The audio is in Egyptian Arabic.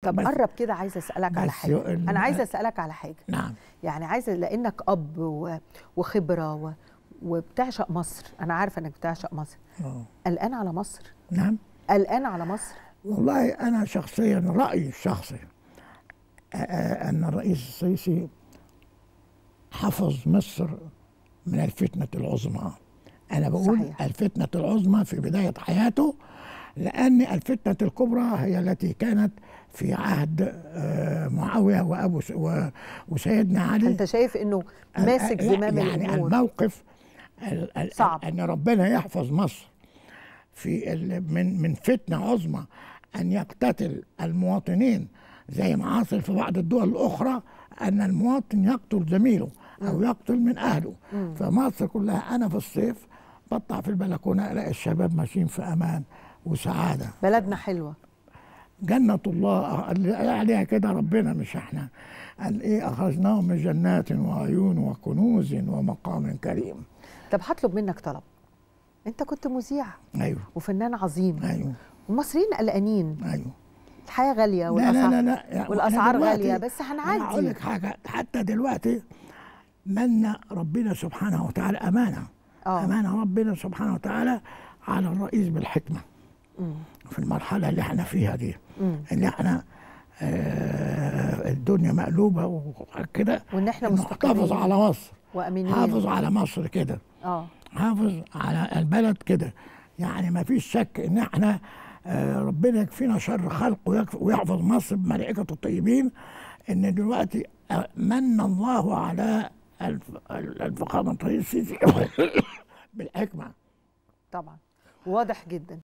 طب بس- قرب كده عايزه اسالك على بس حاجه يقول- انا عايزه اسالك على حاجه نعم يعني عايزه لانك اب و... وخبره و... وبتعشق مصر انا عارفه انك بتعشق مصر آه. قلقان على مصر نعم قلقان على مصر والله أنا شخصيا رأيي الشخصي آه، آه، أن الرئيس السيسي حفظ مصر من الفتنة العظمى أنا بقول صحيح. الفتنة العظمى في بداية حياته لأن الفتنة الكبرى هي التي كانت في عهد آه، معاوية وأبو س- و- وسيدنا علي انت شايف انه ماسك لا، زمام يعني الامور الموقف ال- ال- صعب. ان ربنا يحفظ مصر في ال- من من فتنه عظمى ان يقتتل المواطنين زي ما حصل في بعض الدول الاخرى ان المواطن يقتل زميله او يقتل من اهله فمصر كلها انا في الصيف بطلع في البلكونه الاقي الشباب ماشيين في امان وسعاده بلدنا حلوه جنة الله اللي قال عليها كده ربنا مش احنا قال ايه اخذناهم من جنات وعيون وكنوز ومقام كريم طب هطلب منك طلب انت كنت مذيع ايوه وفنان عظيم ايوه والمصريين قلقانين ايوه الحياه غاليه لا والاسعار لا لا لا يعني والاسعار أنا دلوقتي- غاليه بس انا هقول هنعدي لك حاجه حتى دلوقتي من ربنا سبحانه وتعالى امانه اه امانه ربنا سبحانه وتعالى على الرئيس بالحكمه مم. في المرحله اللي احنا فيها دي مم. اللي احنا آه الدنيا مقلوبه وكده وان احنا إنه احتفظ مستقرين على مصر وامنين حافظ على مصر كده اه حافظ على البلد كده يعني ما فيش شك ان احنا آه، ربنا يكفينا شر خلقه ويكف- ويحفظ مصر بملائكته الطيبين ان دلوقتي آه، من الله على الف- الفخامه الرئيس السيسي بالحكمه طبعا واضح جدا